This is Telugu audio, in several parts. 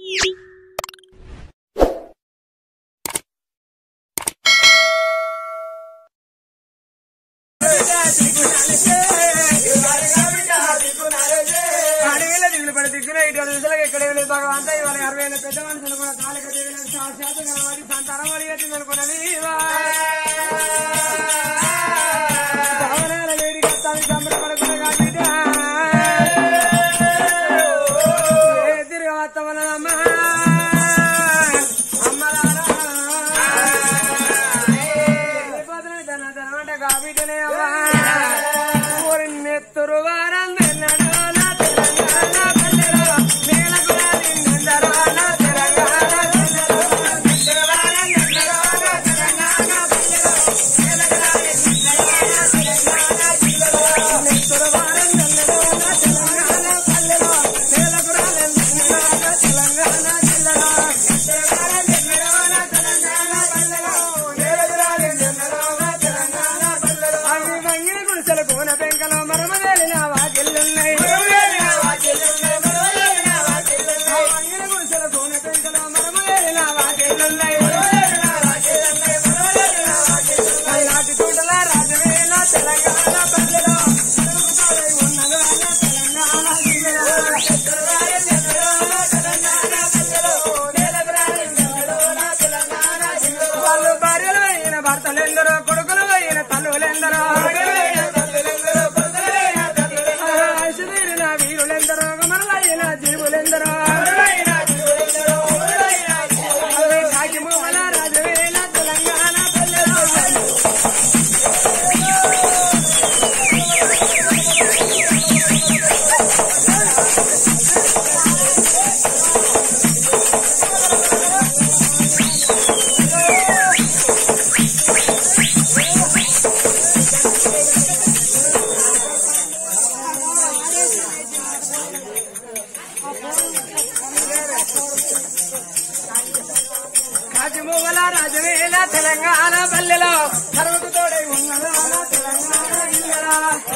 అడవిలో దిగులు పడి దిక్కున ఇటు దిశలకు ఎక్కడ లేదు భగవంతా ఇవాళ అరవై ఏళ్ళ పెద్ద మనుషులు కూడా కాలిక దిగులు సాక్షాత్ కనబడి సంతానం అడిగేది అనుకున్నది భావనాల వేడి కట్టాలి సంబరపడకుండా బిడ్డ ఏ తిరిగి వస్తామన్నదమ్మా అమ్మలారా వెళ్ళిపోతున్నాయి తన తనమాట కాబిడ్డనే అమ్మా ఊరి నెత్తురు వారం వెళ్ళడు నా తెలంగాణ పల్లెలో నేలకు నిందరో నా తెలంగాణ పల్లెలో నెత్తురు వారం వెళ్ళడు నా తెలంగాణ పల్లెలో నేలకు నెత్తురు వారం వెళ్ళడు నా తెలంగాణ పల్లెలో నేలకు నా తెలంగాణ జిల్లలో నెత్తురు వారం వెళ్ళడు నా తెలంగాణ పల్లెలో నేలకు నా తెలంగాణ పల్లెలో అవి వంగిన గుడిసెల కోన పెంకలో మరమవేలిన వాకిళ్ళున్నాయి వంగిన గుడిసెల కోన పెంకలో మరమవేలిన వాకిళ్ళున్నాయి నాటి తోటల రాజవేల తెలంగాణ పల్లెలో ఉన్నదో తెలంగాణ జిల్లలో వాళ్ళు భార్యలు అయిన భర్తలెందరో కొడుకులు అయిన తల్లులెందరో ఐశ్వర్యుల వీరులెందరో గమరులైన జీవులెందరో రాజమోహల రాజవేల తెలంగాణ పల్లెలో రాజమోగల రాజవేల తెలంగాణ పల్లెలో కరువుకు తోడై ఉన్నదా తెలంగాణ ఇల్లరా.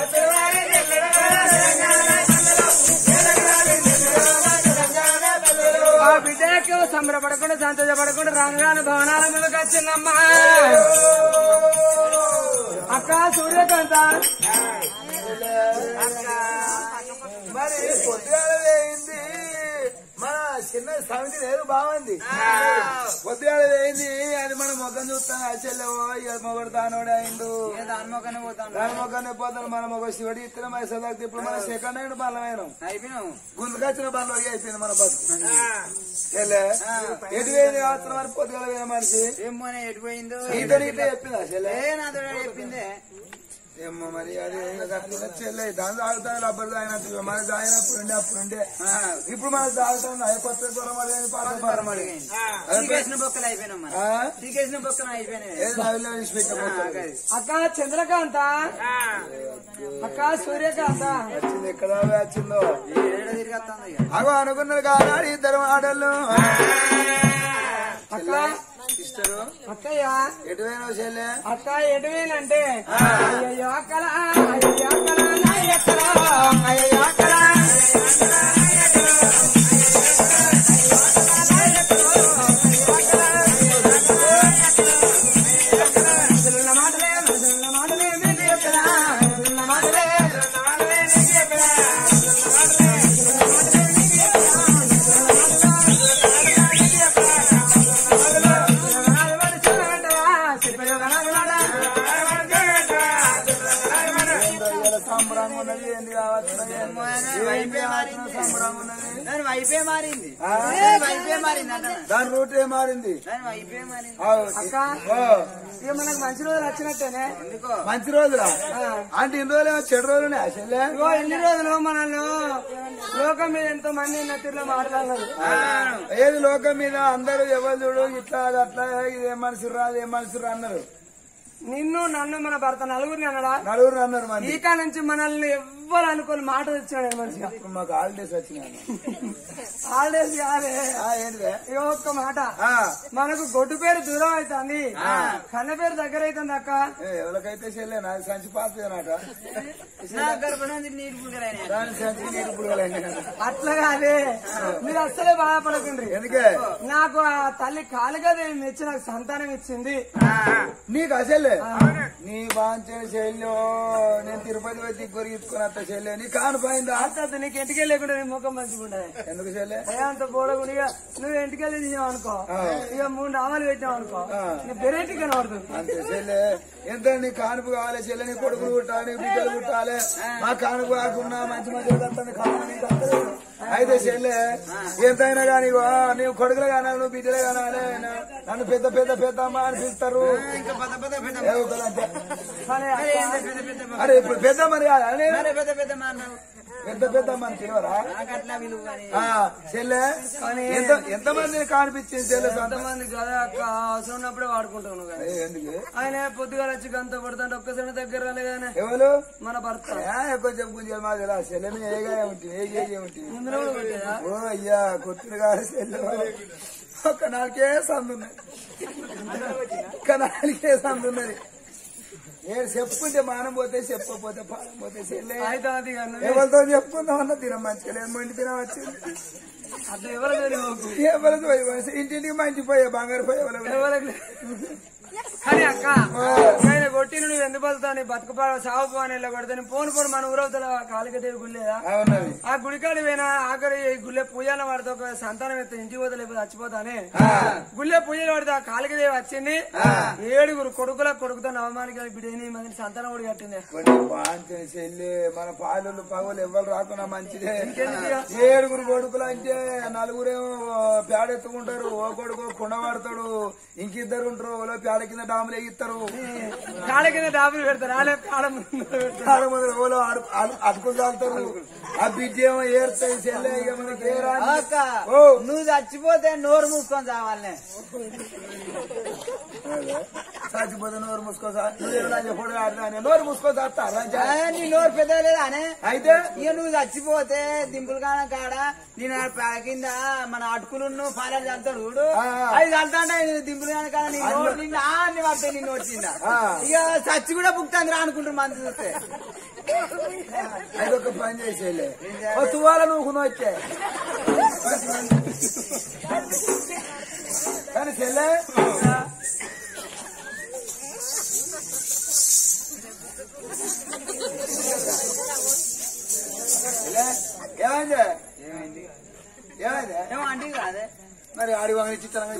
ఆ బిడ్డకు సంబరపడకుండా సంతోషపడకుండా రంగాన భవనాల ముందుకు వచ్చిందమ్మా అక్క సూర్యకాంత మరి పొద్దుగాల వేయింది మన చిన్న సమితి లేదు బాగుంది పొద్దుగాల వేయింది అది మన మొగ్గం చూస్తాం అసలు మొగడు దానోడే అయిండు దాని మొక్కనే పోతాను దాని మొగ్గనే పోతాను మన మొగ శివుడి ఇతర మైసలు ఇప్పుడు మన సెకండ్ అయిన బలమైన అయిపోయినావు గుంతుకొచ్చిన బలం అయిపోయింది మన బతుకు చెల్లె ఎటు వేయింది కావచ్చు మరి పొద్దుగాల వేయ మనిషి ఏమో ఎటుపోయిందో నీతో నీతో చెప్పిందా చెల్లె నాతో చెప్పిందే ఏమో మరి అది చెల్లె దాని తాగుతాను రబ్బర్ తాగినట్టు మన తాగినప్పుడు ఉండే అప్పుడు ఉండే ఇప్పుడు మనం తాగుతాం అయిపోతే దూరం అడిగింది పాత దూరం అడిగింది టీకేసిన బొక్కలు అయిపోయినాం మనం ఆ? టీకేసిన బొక్కలు అయిపోయినాయి ఏది నవ్వులో తీసి పెట్టకపోతే. అక్క చంద్రకాంత అక్క సూర్యకాంత వచ్చింది ఎక్కడ వచ్చిందో ఏడ తిరిగొస్తుంది ఇక. అగో అనుకున్నారు కాదా ఇద్దరు ఆడళ్ళు అక్క ఇస్తారు అక్కయ్య ఎటు పోయినావు చెల్లె అక్క ఎటువేనంటే అయ్యో అక్కల అయ్యో అక్కల నా ఎక్కల అయ్యో అక్కల మనుషులున్న మాటలే మనుషులున్న మాటలే మీకు చెప్పరా మనుషులున్న మాటలే మనుషులున్న మాటలే మీకు చెప్పరా సంబరంగా ఉన్నది ఏంది కావచ్చు ఏంది కావచ్చు సంబరంగా ఉన్నది దాని వైపే మారింది ఆ? దాని వైపే మారింది అన్న దాని రూట్ ఏ మారింది దాని వైపే మారింది ఆ, అక్క ఓ, ఇక మనకు మంచి రోజులు వచ్చినట్టేనే ఎందుకో మంచి రోజులా అంటే ఇన్ని రోజులు ఏమో చెడు రోజులనే చెల్లె ఇగో ఎన్ని రోజులు మనల్ని లోకం మీద ఎంతో మంది నటిలో మాట్లాడలేదు ఏది లోకం మీద అందరూ ఎవరు చూడు ఇట్లా అది అట్లా ఇది ఏ మనుషులు రాదు ఏ మనుషులు అన్నారు నిన్ను నన్ను మన భర్త నలుగురిని అన్నడా నలుగురు అన్నారు మరి ఈకా నుంచి మనల్ని ఎవ్వరు చెప్పాలనుకుని మాట తెచ్చాడు మంచిగా ఇప్పుడు మాకు హాలిడేస్ వచ్చినాయి హాలిడేస్ కాదే ఆ, ఏంటిదే ఇక ఒక్క మాట ఆ, మనకు గొడ్డు పేరు దూరం అవుతుంది కన్న పేరు దగ్గర అవుతుంది అక్క ఏ, ఎవరికైతే చెల్లె నాకు సంచి పాతేనట నా గర్భం నీరు పుడగలైన దాని సంచి నీరు పుడగలండి అట్లా కాదే మీరు అస్సలే బాధపడకండి ఎందుకే నాకు ఆ తల్లి కాలుగాదేవి మెచ్చి నాకు సంతానం ఇచ్చింది నీకు అసలే నీ బాంచే చెల్లె నేను తిరుపతి పోయి దిగ్గురు ఇచ్చుకుని అత్త చెల్లె నీ కాను పోయిందా అంత నీకు ఇంటికి లేకుండా నీ ముఖం మంచిగా ఉండదు ఎందుకు చెల్లె ఏ అంత బోడగుండి ఇక నువ్వు ఇంటికి వెళ్ళి తీసావు అనుకో ఇక మూడు నామాలు పెట్టావు అనుకో నీ వెరైటీ కనబడుతుంది అంతే చెల్లె ఎంత నీ కానుపు కావాలి చెల్లె నీ కొడుకులు కుట్టాలి నీ బిడ్డలు కుట్టాలి మా కానుపు కాకుండా మంచి మంచి వస్తుంది కాను నీకు అత్తలేదు. అయితే చెల్లె ఎంతైనా కానీ నీవు కొడుకులు కానాలి నువ్వు బిడ్డలు కానాలి నన్ను పెద్ద పెద్ద పెద్ద అమ్మ అని పిలుస్తారు ఇంకా పెద్ద పెద్ద పెద్ద ఏ ఒకరు అంతే. కానీ అరే ఎంత పెద్ద పెద్ద అరే ఇప్పుడు పెద్ద మరి కాదా? అరే, అరే పెద్ద పెద్ద మా అన్నావు పెద్ద పెద్ద అమ్మ అని పిలవరా నాకు అట్లా విలువ కానీ ఆ, చెల్లె ఎంత ఎంత మందిని కానిపించింది చెల్లె సొంత కొంతమంది కదా అక్క అవసరం ఉన్నప్పుడే వాడుకుంటాను కదా ఏ, ఎందుకు ఆయన పొద్దుగా వచ్చి గంత పడుతుంటే ఒక్కసారి దగ్గర రాలే కానీ ఎవరు మన భర్త ఏ, కొంచెం కొంచెం మాది ఇలా చెల్లెని ఏగా ఉంటుంది ఏ ఏ ఉంటుంది ముందులో కూడా పెట్టేదా ఓ అయ్యా కొట్టుడు కాదు చెల్లె ఒక్క నాలుగే సందున్నది ఒక్క నాలుగే సందున్నది నేను చెప్పుకుంటే మానం పోతే చెప్పకపోతే పానం పోతే చెల్లె అయితే అది ఇక నువ్వే ఎవరితో చెప్పుకుందాం అన్న తినం మంచిగా లేదు మొండి తినం వచ్చింది అట్లా ఎవరు తెలియదు ఎవరితో పోయి పోయి ఇంటింటికి మంచి పోయే బంగారు పోయే ఎవరు ఎవరికి లేదు. కానీ అక్క ఆయన కొట్టి నువ్వు ఎందుకు బతుకుతావు నీ బతుకు పా- సాగు పోని ఇలా కొడితే నీ పోను పోను మన ఊరవుతా కాళికదేవి గుడి లేదా అవునది ఆ గుడికాడి పోయినా ఆఖరి ఈ గుళ్ళే పూజలు పడితే ఒక సంతానం ఎత్తే ఇంటికి పోతే లేకపోతే చచ్చిపోతానే గుళ్ళే పూజలు పడితే ఆ కాళికదేవి వచ్చింది ఏడుగురు కొడుకుల కొడుకుతో నవమానికి బిడ్డ ఎనిమిది మంది సంతానం కూడా కట్టింది కొన్ని బాంచే చెల్లి మన పాలు పగలు ఎవరు రాకున్నా మంచిదే ఏడుగురు కొడుకులు అంటే నలుగురేమో పేడెత్తుకుంటారు ఓ కొడుకు కుండ వాడతాడు ఇంకిద్దరు ఉంటారు ఓలో పేడ కింద డాములు ఎగిస్తారు కాళ్ళ కింద డాబులు పెడతారు ఆలే కాళ్ళ ముందు పెడతారు చాలా మంది ఓలో అటుకులు తాగుతారు ఆ బిడ్డ ఏమో ఏరుతాయి చెల్లె ఇక మనకి ఏ రాని అక్క ఓ నువ్వు చచ్చిపోతే నోరు మూసుకొని చావాలనే చచ్చిపోతే నోరు మూసుకో సార్ పొడి ఆడదాని నోరు మూసుకో సార్ ఆ, నీ నోరు పెద్ద లేదా అనే అయితే ఇక నువ్వు చచ్చిపోతే దింపులు కాడ కాడ నేను ఆ పా- కింద మన అటుకులు పాలలు చల్లుతాడు చూడు ఆ. అది చల్లుతాంటే దింపులు కాడ కాడ నీ నోరు నిన్న అన్ని పడతాయి నిన్ను వచ్చిందా ఆ. ఇక చచ్చి కూడా బుక్తాంది రా అనుకుంటారు మంది చూస్తే అదొక పని చేసేలే తువాల నువ్వు వచ్చే కానీ చెల్లె చెల్లె, ఏమైంది ఏమైంది ఏమైంది ఏమో అంటే కాదే మరి ఆడి వాంగని చిత్రంగా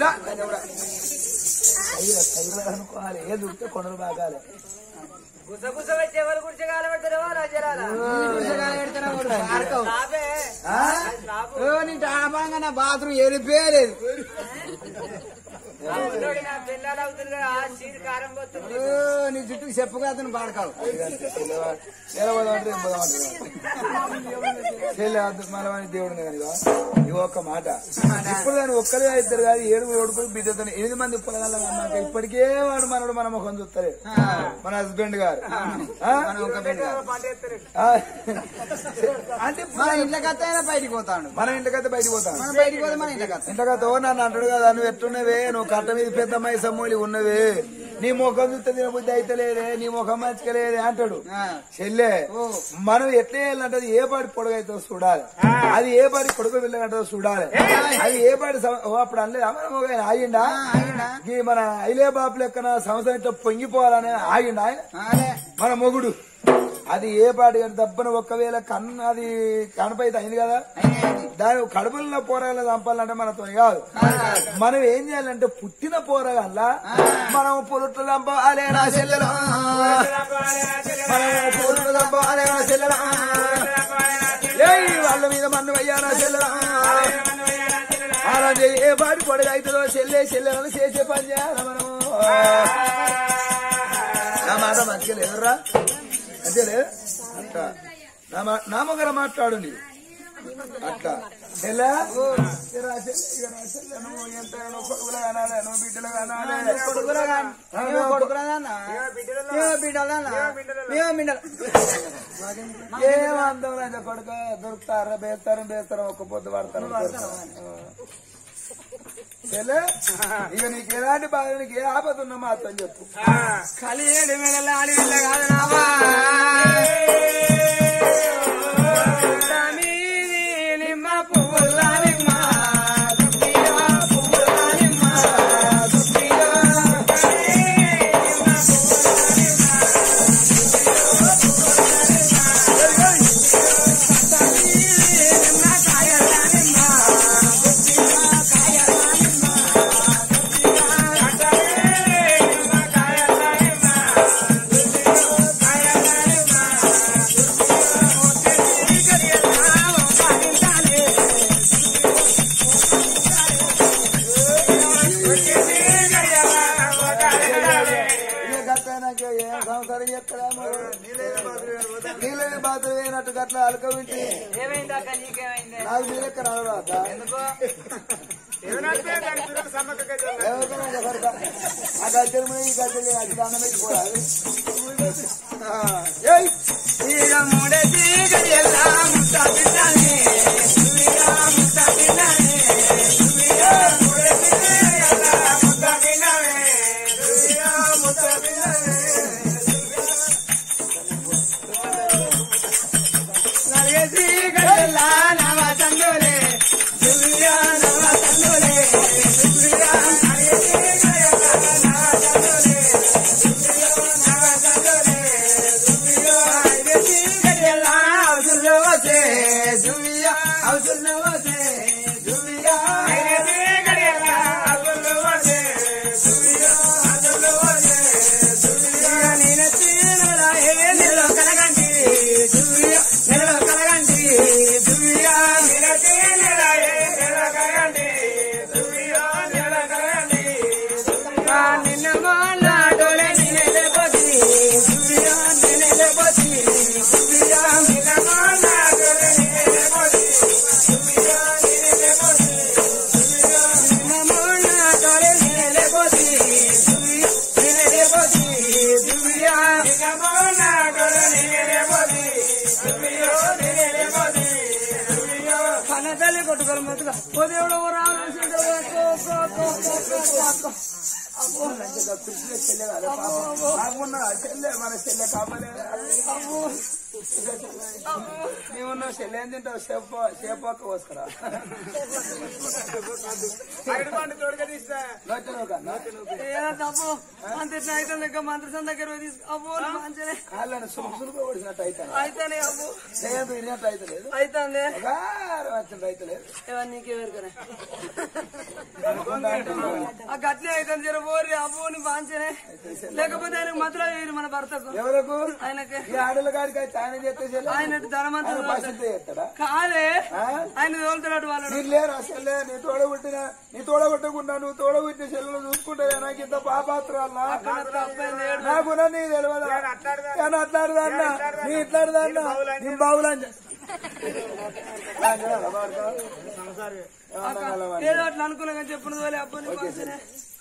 అనుకోవాలి ఏది ఉడితే కొండలు బాగాలి గుస గుస పెట్టి ఎవరు గుడిచి కాలు పెడతారో రాజరాలా నీ డాబాగా నా బాత్రూమ్ ఎరిపోయలేదు నీ చుట్టూ చెప్పుగా అతను పాడకావు మనవాని దేవుడు ఇవి ఒక్క మాట ఇప్పుడు కానీ ఒక్కరే ఇద్దరు కాదు ఏడుగురు కొడుకులు బిడ్డతో ఎనిమిది మంది పొలగల అన్నాక ఇప్పటికే వాడు మనడు మన ముఖం చూస్తారు మన హస్బెండ్ గారు ఆ? ఆ. అంటే మన ఇంట్లోకి అయినా బయటికి పోతాడు మన ఇంటికైతే బయటికి పోతాం మనం బయటికి పోతే మన ఇంట్లోకి వస్తాం ఇంతకతో నన్ను అంటాడు కదా నువ్వు ఎట్టున్నవే నువ్వు కట్ట మీద పెద్ద మైసమ్మూలి ఉన్నవే నీ ముఖం చూస్తే తినబుద్ధి అయితే లేదే నీ ముఖం మంచిగా లేదే అంటాడు చెల్లె మనం ఎట్లా చేయాలంటే అది ఏ పాటి పొడగైతే చూడాలి అది ఏ పాటి కొడుకు వెళ్ళగంటో చూడాలి అది ఏ పాటి సం- ఓ అప్పుడు అనలేదు మన మొగ ఆగిండా ఈ మన ఐలే బాబు లెక్కన సంవత్సరం ఇట్లా పొంగిపోవాలని ఆగిండా ఆయన అదే మన మొగుడు అది ఏ పాటి కానీ దబ్బన ఒక్కవేళ కన్ను అది కనపైతే అయింది కదా దాని కడుపుల్లో పోరగాళ్ళ చంపాలంటే మనతో కాదు మనం ఏం చేయాలంటే పుట్టిన పోరగాళ్ళ మనం పొలుట్లు చంపాలే నా చెల్లెలా మనం పొలుట్లు చంపాలే నా చెల్లెలా ఏయ్ వాళ్ళ మీద మన్ను అయ్యా నా చెల్లెలా అలాంటి ఏ పాటి పొడగా అవుతుందో చెల్లె చెల్లెలను చేసే పని చేయాలి మనము నా మాట మంచిగా లేదురా మంచిగా లేదు అట్లా నా మా- నా మొగర మాట్లాడు నీవు అట్లా చెల్లె ఇరా చెల్లె, ఇక నా చెల్లె, నువ్వు ఎంత నువ్వు కొడుకులు కానాలే, నువ్వు బిడ్డలు కానాలే. కొడుకులగా మేము కొడుకులదన్నా మేము బిడ్డలన్నా మేము బిడ్డలు ఏం అందం లేదు కొడుక దొరుకుతారా బేస్తారు బేస్తారు ఒక్క పొద్దు పడతారు చెల్లె, ఇక నీకు ఎలాంటి బాధ నీకు ఏ ఆపద ఉన్నా మాత్రం చెప్పు కలియేడు మెడల ఆడి వెళ్ళ కాదు నావా మీది నిమ్మ పువ్వుల నిమ్మ దుఃఖియా పువ్వుల నిమ్మ దుఃఖియా ఇక గట్లయినాక ఏం సంసారం చేస్తాడేమో నీళ్ళని బాధ అయినట్టు గట్ల అలకవింటి ఏమైంది అక్క నీకేమైంది నాకు మీ లెక్క రావరాత ఎందుకో ఆ గద్దెలు పోయి ఈ గద్దెలు అది దండం పెట్టుకోవాలి ఏయ్ ఇక మూడేసి గడియల్లా ముట్ట పిల్లని సువిగా ముట్ట పిల్లని సువిగా మూడేసి గడియల్లా ముట్ట పిల్లని సువిగా ముట్ట పిల్లని నలిగేసి గడియల్లా నవ తండ్రులే సువిగా నవ తండ్రులే సువిగా నలిగేసి గడియల్లా నవ తండ్రులే సువిగా నవ తండ్రులే నిన్న మాట్లాడోలే నిన్నే పోతి సువియా నిన్నే పోతి సువియా నిన్న మాట్లాడోలే నిన్నే పోతి సువియా నిన్నే పోతి సువియా నిన్న మాట్లాడోలే నిన్నే పోతి సువియా నిన్నే పోతి సువియా నిన్న మాట్లాడోలే నిన్నే పోతి సువియా నిన్నే పోతి సువియా కనతల్లి కొట్టుకోరు మొత్తుగా ఓ దేవుడు ఓ రామకృష్ణుడు అబ్బో, లంచగా కృష్ణ చెల్లె కదా పాపం. నాకున్న చెల్లె మన చెల్లె కాపలే నీవున్న చెల్లె ఏం తింటావు సేప సేపక్క పోసుకురా నోచను కన్నా ఏదో తప్పు అంత ఇట్లా అయితే లెక్క మంత్రి దగ్గర పోయి తీసుకో అబ్బో మంచిదే కాళ్ళని సులుపు సులుపు కొడిసినట్టు అయితే అయితేనే అబ్బో చేయదు వినట్టు అయితే లేదు అయితే వచ్చినట్టు అయితే లేదు ఇవన్నీ నీకెవరికనే అనుకుంటా అంటే ఆ గట్లే అయితే జర పోరి అబ్బో నీ బాంచనే లేకపోతే ఆయనకు మాత్రం వేయరు మన భర్తకు ఎవరకు ఆయనకి ఈ ఆడల గారికి అయితే ఆయన చేస్తే చెల్లె ఆయన ధనవంతుడు ఆయన పరిస్థితి చేస్తాడా కాదే ఆ? ఆయన తోలుతున్నాడు వాళ్ళు నీకు లేరా చెల్లె నీ తోడ పుట్టిన నీ తోడ పుట్టకుండా నువ్వు తోడ పుట్టిన చెల్లెలు చూసుకుంటే నాకు ఇంత పాపాత్రాలనా తప్పైంది ఏడు. నాకున్నా నీ తెలియదా కానీ అట్లాడదన్నా నీ ఇట్లాడదన్నా నీ బావులని ఏదో అట్లా అనుకున్నా చెప్పున్నది వాళ్ళే అబ్బో నీ బాంచనే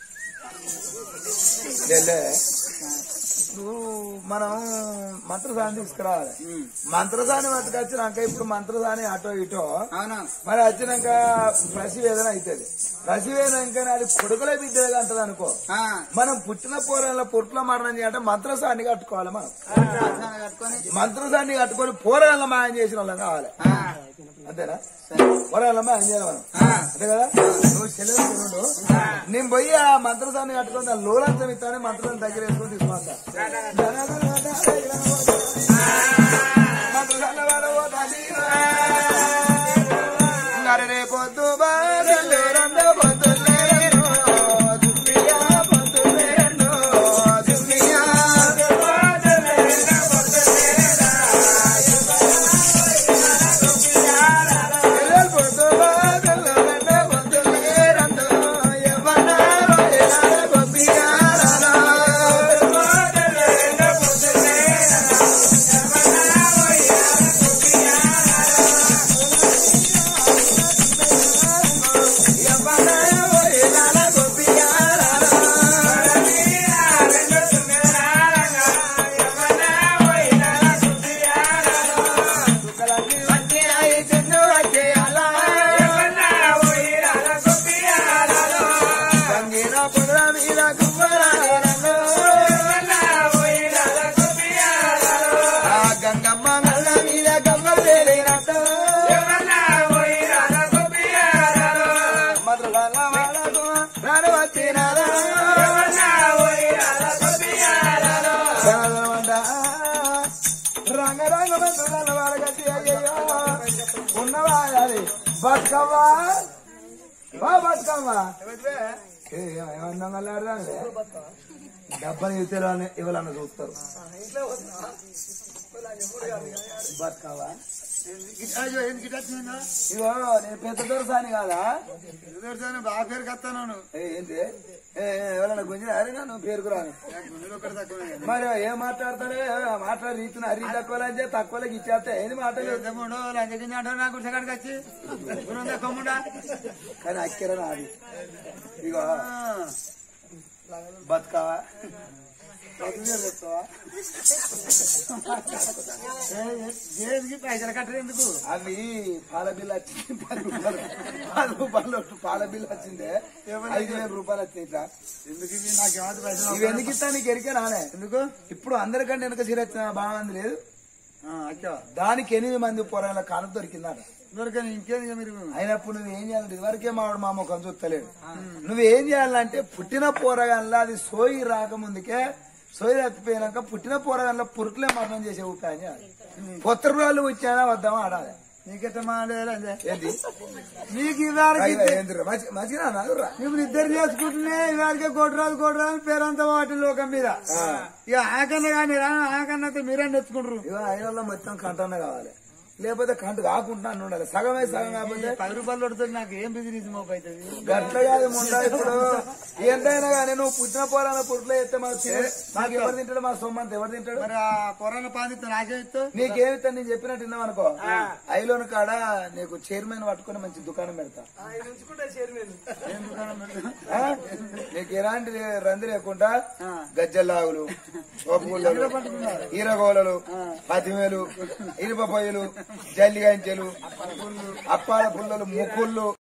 నువ్వు మనం మంత్రసాని తీసుకురావాలి మంత్రసాని పట్టుకొచ్చినాక ఇప్పుడు మంత్రసాని అటో ఇటో అవును మరి వచ్చినాక ప్రసివేదన అవుతుంది ప్రసివేదనక అది కొడుకులే బిడ్డగా అంటది అనుకో ఆ, మనం పుట్టిన పోరాల పుట్ల మరణం చేయాలంటే మంత్రసాన్ని కట్టుకోవాలి మనం ప్రార్థన కట్టుకొని మంత్రసాన్ని కట్టుకొని పోరాళ్ళ మాయం చేసిన వాళ్ళం కావాలి ఆ, అంతేనా పోరాళ్ళ మాయం చేయాలి మనం అంతే కదా నువ్వు చెల్లెలు తినుడు నేను పోయి ఆ మంత్రసాన్ని కట్టుకొని ఆ లోలంతం ఇస్తానే మంత్రసాన్ని దగ్గర వేసుకొని తీసుకుంటా మంత్రసాన్ని వాడబోతాది. మరి రేపొద్దు బాధలు రెండో పొద్దులే రెండో, దుర్మియా పొద్దులే రెండో, దుర్మియా పొద్దులే రెండో, పొద్దులే రెండో. ఎల్లెల్ పొద్దు బాధలు రెండో పొద్దులే రెండో, యవ్వనాలు ఎలాగ గొప్పియారాలో. పొద్దులే రెండో పొద్దులే రెండో, యవ్వనాలు ఎలాగ గొప్పియారాలో. బతుకమ్మ బా బతుకమ్మ ఏ, ఏమన్నా మళ్ళీ డబ్బని ఇవ్వాలి ఇవ్వాలన్న చూస్తారు బతుకమ్మ అయ్యో ఎందుకు ఇట్లా వచ్చిందా ఇగో నేను పెద్ద దొరసాని కాదా ఎదురుసారి బాగా పేరు కత్తాను ఏ, ఏంటి ఏ, ఏ, ఎవరన్నా గుంజిన అరే నువ్వు పేరుకురాను గుండెలు ఒకటి తక్కువ మరి ఏం మాట్లాడతారే మాట్లాడి రీతిని అరి తక్కువ అంటే తక్కువలోకి ఇచ్చేస్తే ఏంది మాటలు తమ్ముడు లంచకి అంటావు నాకు గుడిసెకాడికి వచ్చి గురుందా కొమ్ముడా కానీ అక్కిర నాది ఇగో బతుకావా బతుకునే చెప్తావా దేనికి పైసలు కట్టరు ఎందుకు అవి పాల బిల్ వచ్చింది పది రూపాయలు పది రూపాయలు పాల బిల్ వచ్చిందే ఐదు వేల రూపాయలు వచ్చింది ఇట్లా ఎందుకు ఇవి నాకు ఏమాత్రం పైసలు ఇవి ఎందుకు ఇస్తా నీకు ఎరికే నానే ఎందుకు ఇప్పుడు అందరికంటే వెనక చీర వచ్చిన బాగుంది లేదు అచ్చా దానికి ఎనిమిది మంది పొరాల కాను దొరికిందట దొరకని ఇంకేది ఇక మీరు అయినప్పుడు నువ్వు ఏం చేయాలంటే ఇదివరకే మావాడు మా ముఖం చూస్తలేడు నువ్వేం చేయాలంటే పుట్టిన పోరగాన్లో అది సోయి రాకముందుకే సోయి తప్పిపోయినాక పుట్టిన పోరగాన్లో పురుకులే మరణం చేసే ఉపాయం చేయాలి పొత్తరురాళ్ళు వచ్చానా వద్దామా ఆడాలి నీకెట్ట మాట్లాడాలి ఏంటి నీకు ఇవాళ అయ్యో, ఏందిరా? మంచి- మంచిగా నాదురా ఇప్పుడు ఇద్దరు చేసుకుంటున్నా ఇవాళకే కోటరాజు కోటరాజు పేరంతా వాటి లోకం మీద ఇక ఆకన్న కానీ రా ఆకన్నతో మీరే నెచ్చుకుంటారు ఇగో అయిన మొత్తం కంటనే కావాలి లేకపోతే కంటు కాకుండా అని ఉండాలి సగమే సగం కాకపోతే పది రూపాయలు పడుతుంది నాకు ఏం బిజినెస్ మోపు అవుతుంది గట్ల కాదు ముండా ఇప్పుడు ఎంతైనా కానీ నువ్వు పుట్టిన పోరాన పుట్లో ఎత్తే మన మాకు ఎవరు తింటాడు మా సొమ్మంత ఎవరు తింటాడు మరి ఆ పొరాల పాదితో నాకేం ఇస్తావు నీకేమిటో నేను చెప్పినట్టు విన్నావు అనుకో ఐలోని కాడ నీకు చైర్మన్ పట్టుకొని మంచి దుకాణం పెడతా ఏం దుకాణం పెడతావు? ఆ? నీకు ఎలాంటి రంది లేకుండా గజ్జల్లాగులు ఒప్పుగుళ్ళు ఈరగోలలు పతిమేలు ఇనుప పొయ్యలు జల్లి గంచెలు అప్పాల పుల్లలు ముక్కుళ్ళు